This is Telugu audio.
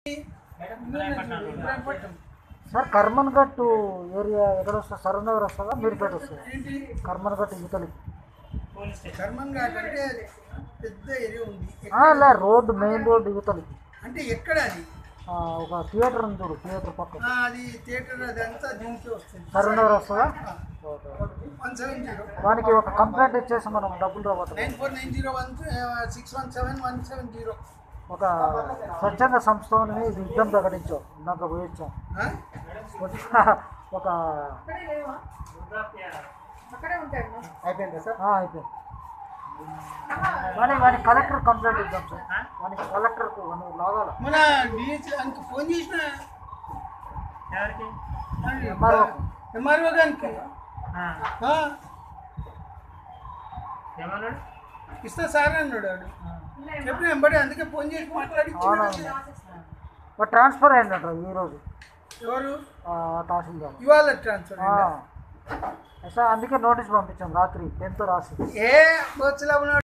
Ibrahimpatnam sir Karmanghat area ఎక్కడ వస్తుంది సరౌండర్ వస్తుందా మీరుపేట వస్తుందా ఏంటి కర్మన్ ఘట్టు యువతలి కర్మన్ ఘాట్ అంటే పెద్ద ఏరియా ఉంది లే రోడ్డు మెయిన్ రోడ్డు యువతలికి అంటే ఎక్కడ అది ఆ, ఒక థియేటర్ ఉంది చూడు థియేటర్ పక్కన ఆ, అది థియేటర్ అదంతా దీనికి వస్తుంది సరౌండర్ వస్తుందా ఓకే వన్ సెవెన్ జీరో దానికి ఒక కంప్లైంట్ ఇచ్చేసి మనం డబ్బులు రాబోతున్నాం nine four nine zero one six one seven one seven zero ఒక స్వచ్ఛంద సంస్థని యుద్ధం ప్రకటించాం ఇందాక పోయించాం ఒక అయిపోయిందా సార్ ఆ, అయిపోయింది వాని వాని కలెక్టర్ కంప్లైంట్ ఇద్దాం సార్ వానికి కలెక్టర్కు వాని లాగాల మన డిహెచ్ అంక ఫోన్ చేసిన ఎంఆర్ఓ ఎంఆర్ఓ గారికి ఆ, ఏమన్నాడు ఇస్తా సార్ అన్నాడు వాడు ఎప్పుడు ఎంబడి అందుకే ఫోన్ చేసి మాట్లాడి అవునవును ట్రాన్స్ఫర్ అయిందంట ఈరోజు ఎవరు తహసీల్దార్ ఇవాళ ట్రాన్స్ఫర్ ఆ. సార్ అందుకే నోటీస్ పంపించాం రాత్రి టెన్త్ రాసి ఏ బొచ్చులో ఉన్నాడు